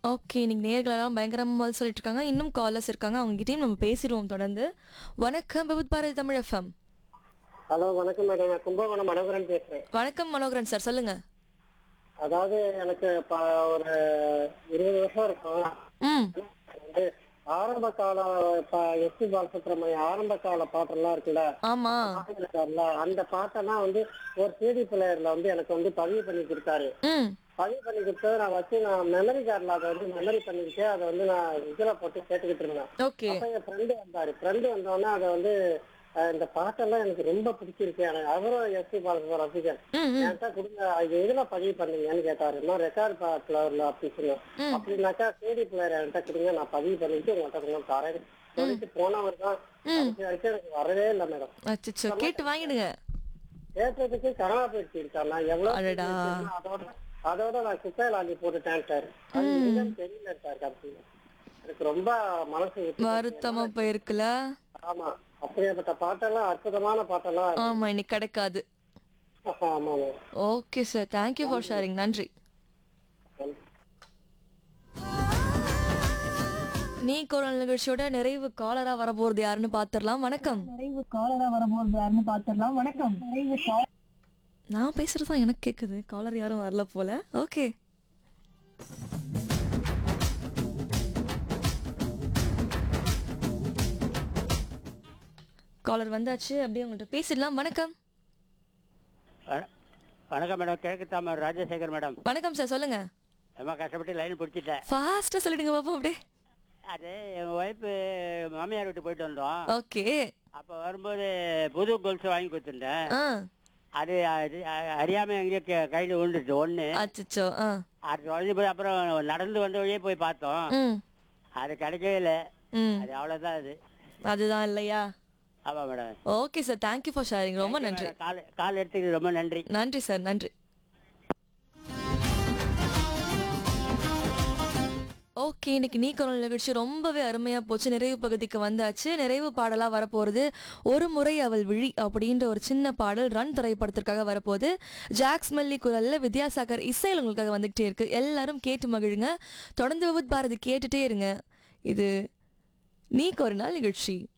Okay இன்னைக்கு நேர்களெல்லாம் பயங்கரமா பதில் சொல்லிட்டு இருக்காங்க இன்னும் காலர்ஸ் இருக்காங்க அவங்க கிட்டயும் நம்ம பேசிடுவோம் தொடர்ந்து வணக்கம் விபத் பாரதி தமிழ் எஃப்எம் ஹலோ வணக்கம் மேடம் நான் கும்பகோணம் மனோகரன் பேசுறேன் வணக்கம் மனோகரன் சார் சொல்லுங்க அதாவது எனக்கு ப- ஒரு இருபது வருஷம் இருக்கும் ம் வந்து ஆரம்ப கால எஸ் பி பாலசுப்ரமணியம் ஆரம்ப கால பாட்டெல்லாம் இருக்குல்ல ஆமா பாட்டுல அந்த பாட்டெல்லாம் வந்து ஒரு சிடி பிளேயர்ல வந்து எனக்கு வந்து பதிவு பண்ணி கொடுத்தாரு ம் பதிவு பண்ணி கொடுத்தது நான் வச்சு நான் மெமரி கார்டில் அதை வந்து மெமரி பண்ணிக்கிட்டு அதை வந்து நான் இதுல போட்டு கேட்டுக்கிட்டு இருந்தேன் ஓகே அப்ப என் ஃப்ரெண்டு வந்தாரு ஃப்ரெண்டு வந்தோடனே அதை வந்து அஹ், இந்த பாட்டெல்லாம் எனக்கு ரொம்ப பிடிச்சிருக்கு எனக்கு அவரும் எஸ் பி பாலசுப்ரமணியம் ரசிகன் ம் ம் என்கிட்ட கொடுங்க இது எதுல பதிவு பண்ணீங்கன்னு கேட்டாரு நான் ரெக்கார்ட் பிளேயர்ல அப்படி சொன்னேன் ம். அப்படின்னாக்கா சிடி பிளேயர் என்கிட்ட கொடுங்க நான் பதிவு பண்ணிட்டு உங்கள்கிட்ட கொஞ்சம் தரேன் சொல்லிட்டு போனவர் தான் கடைசி வரைக்கும் எனக்கு வரவே இல்லை மேடம் அச்சச்சோ கேட்டு வாங்கிடுங்க கேட்டதுக்கு கனடா போயிடுச்சு இருக்கா நான் எவ்வளவு அடடா. பேசியிருக்கேனோ அதோட அதோட நான் குப்பையில ஆண்டி போட்டுட்டேன் சார் அது எங்கன்னு தெரியல சார் கடைசியில எனக்கு ரொம்ப மனசு விட்டு போச்சு. வருத்தமா போயிருக்குல ஆமா அப்படியாப்பட்ட பாட்டெல்லாம் அற்புதமான பாட்டெல்லாம் ஆமா இன்னைக்கு கிடைக்காது ஆமா ma'am okay sir thank you for sharing நன்றி நீ குரல் நிகழ்ச்சியோட நிறைவு காலரா வரப்போறது யாருன்னு பாத்திரலாம் வணக்கம் நிறைவு காலரா வரும்போது யாருன்னு பாத்துடலாம் வணக்கம் நிறைவு கால நான் பேசுறது தான் எனக்கு கேக்குது காலர் யாரும் வரல போல ஓகே காலர் வந்தாச்சு அப்படியே உங்கள்கிட்ட பேசிடலாம் வணக்கம் வண- வணக்கம் மேடம் கிழக்கு தாமர் ராஜசேகர் மேடம் வணக்கம் சார் சொல்லுங்க ரொம்ப கஷ்டப்பட்டு லைன் பிடிச்சிட்டேன் ஃபாஸ்டா சொல்லிடுங்க பாப்போம் அப்படியே அது என் ஒய்ஃபு மாமியார் வீட்டு போயிட்டு வந்தோம் ஓகே அப்போ வரும்போது புது கொலுசு வாங்கி கொடுத்துருந்தேன் ஆ அது அது அ- அறியாம எங்கேயோ கே- கையில விழுந்துட்டு ஒன்று அச்சச்சோ ஆ அது உடஞ்சி போய் அப்புறம் நடந்து வந்த வழியே போய் பார்த்தோம் ம் அது கிடைக்கவே இல்லை ம் அது அவ்வளோதான் அது அதுதான் இல்லையா ஆமாம் madam okay sir thank you for sharing ரொம்ப நன்றி கால் கால் எடுத்துக்கு ரொம்ப நன்றி நன்றி சார் நன்றி ஓகே இன்னைக்கு நீ குரல் நிகழ்ச்சி ரொம்பவே அருமையா போச்சு நிறைவு பகுதிக்கு வந்தாச்சு நிறைவு பாடலா வரப்போறது ஒரு முறை அவள் விழி அப்படின்ற ஒரு சின்ன பாடல் ரன் திரைப்படத்திற்காக வரப்போகுது ஜாக்ஸ் மல்லி குரல்ல வித்யாசாகர் இசையில் உங்களுக்காக வந்துகிட்டே இருக்கு எல்லாரும் கேட்டு மகிழுங்க தொடர்ந்து விபத் பாரதி கேட்டுட்டே இருங்க இது நீக்கு ஒரு நாள் நிகழ்ச்சி